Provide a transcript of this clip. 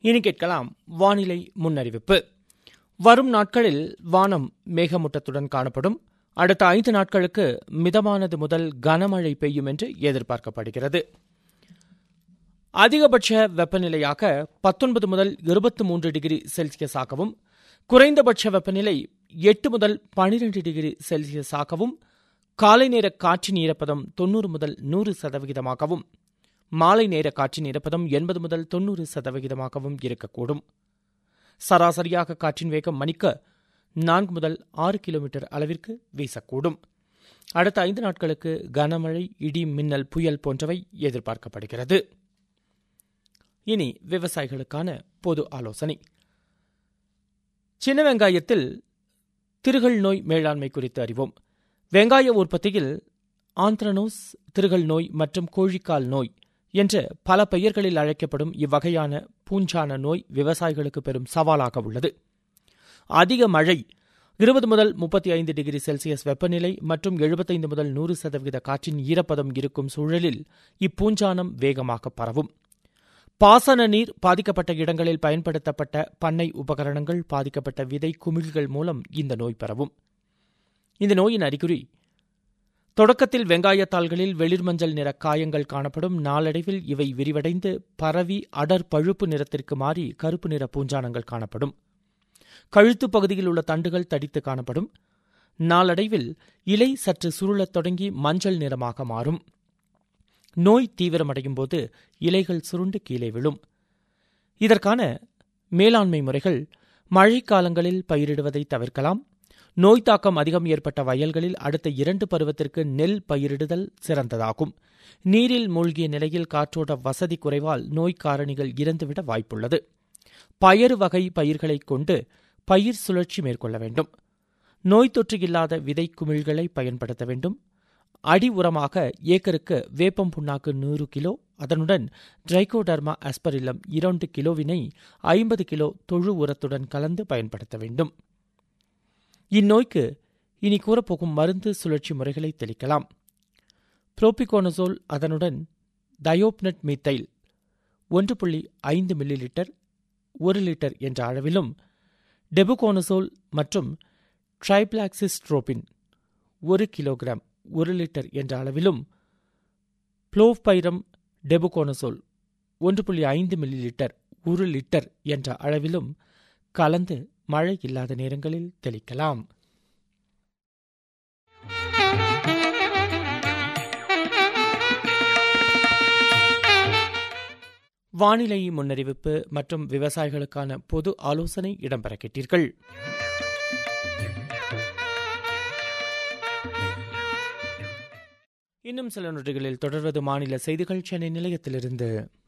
இனி கேட்கலாம் வானிலை முன்னறிவிப்பு வரும் நாட்களில் வானம் மேகமூட்டத்துடன் காணப்படும் அடுத்த ஐந்து நாட்களுக்கு மிதமானது முதல் கனமழை பெய்யும் என்று எதிர்பார்க்கப்படுகிறது அதிகபட்ச வெப்பநிலையாக பத்தொன்பது முதல் இருபத்தி மூன்று டிகிரி செல்சியஸாகவும் குறைந்தபட்ச வெப்பநிலை எட்டு முதல் பனிரெண்டு டிகிரி செல்சியஸாகவும் காலை நேர காற்றின் ஈரப்பதம் தொன்னூறு முதல் நூறு சதவிகிதமாகவும் மாலை நேர காற்றின் ஈரப்பதம் எண்பது முதல் தொன்னூறு சதவிகிதமாகவும் இருக்கக்கூடும் சராசரியாக காற்றின் வேகம் மணிக்கு நான்கு முதல் ஆறு கிலோமீட்டர் அளவிற்கு வீசக்கூடும் அடுத்த ஐந்து நாட்களுக்கு கனமழை இடி மின்னல் புயல் போன்றவை எதிர்பார்க்கப்படுகிறது இனி விவசாயிகளுக்கான பொது ஆலோசனை சின்ன வெங்காயத்தில் திருகள் நோய் மேலாண்மை குறித்து அறிவோம் வெங்காய உற்பத்தியில் ஆந்த்ரனோஸ் திருகள் நோய் மற்றும் கோழிக்கால் நோய் என்று பல பெயர்களில் அழைக்கப்படும் இவ்வகையான பூஞ்சான நோய் விவசாயிகளுக்கு பெரும் சவாலாக உள்ளது அதிக மழை இருபது முதல் முப்பத்தி ஐந்து டிகிரி செல்சியஸ் வெப்பநிலை மற்றும் எழுபத்தைந்து முதல் நூறு சதவீத காற்றின் ஈரப்பதம் இருக்கும் சூழலில் இப்பூஞ்சானம் வேகமாக பரவும் பாசன நீர் பாதிக்கப்பட்ட இடங்களில் பயன்படுத்தப்பட்ட பண்ணை உபகரணங்கள் பாதிக்கப்பட்ட விதை குமிழ்கள் மூலம் இந்த நோய் பரவும் இந்த நோயின் அறிகுறி தொடக்கத்தில் வெங்காயத்தாள்களில் வெளிர்மஞ்சள் நிற காயங்கள் காணப்படும் நாளடைவில் இவை விரிவடைந்து பரவி அடர் பழுப்பு நிறத்திற்கு மாறி கருப்பு நிற பூஞ்சானங்கள் காணப்படும் கழுத்து பகுதியில் உள்ள தண்டுகள் தடித்து காணப்படும் நாளடைவில் இலை சற்று சுருளத் தொடங்கி மஞ்சள் நிறமாக மாறும் நோய் தீவிரமடையும் போது இலைகள் சுருண்டு கீழே விழும் இதற்கான மேலாண்மை முறைகள் மழைக்காலங்களில் பயிரிடுவதை தவிர்க்கலாம் நோய் தாக்கம் அதிகம் ஏற்பட்ட வயல்களில் அடுத்த இரண்டு பருவத்திற்கு நெல் பயிரிடுதல் சிறந்ததாகும் நீரில் மூழ்கிய நிலையில் காற்றோட்ட வசதி குறைவால் நோய் காரணிகள் இறந்துவிட வாய்ப்புள்ளது பயறு வகை பயிர்களைக் கொண்டு பயிர் சுழற்சி மேற்கொள்ள வேண்டும் நோய் தொற்று இல்லாத விதை குமிழ்களை பயன்படுத்த வேண்டும் அடி உரமாக ஏக்கருக்கு வேப்பம் புண்ணாக்கு நூறு கிலோ அதனுடன் டிரைகோடர்மா அஸ்பரில்லம் இரண்டு கிலோவினை ஐம்பது கிலோ தொழு உரத்துடன் கலந்து பயன்படுத்த வேண்டும் இந்நோய்க்கு இனி கூறப்போகும் மருந்து சுழற்சி முறைகளை தெளிக்கலாம் புரோபிகோனசோல் அதனுடன் தயோப்னட் மீத்தைல் ஒன்று புள்ளி ஐந்து மில்லி லிட்டர் ஒரு லிட்டர் என்ற அளவிலும் டெபுகோனசோல் மற்றும் ட்ரைபிளாக்சிஸ்ட்ரோபின் ஒரு கிலோகிராம் ஒரு லிட்டர் என்ற அளவிலும் புளோவ்பைரம் டெபுகோனசோல் ஒன்று புள்ளி ஐந்து மில்லி லிட்டர் ஒரு லிட்டர் என்ற அளவிலும் கலந்து மழை இல்லாத நேரங்களில் தெளிக்கலாம் வானிலை முன்னறிவிப்பு மற்றும் விவசாயிகளுக்கான பொது ஆலோசனை இடம்பெற கேட்டீர்கள் இன்னும் சில நொடிகளில் தொடர்வது மாநில செய்திகள் சென்னை நிலையத்திலிருந்து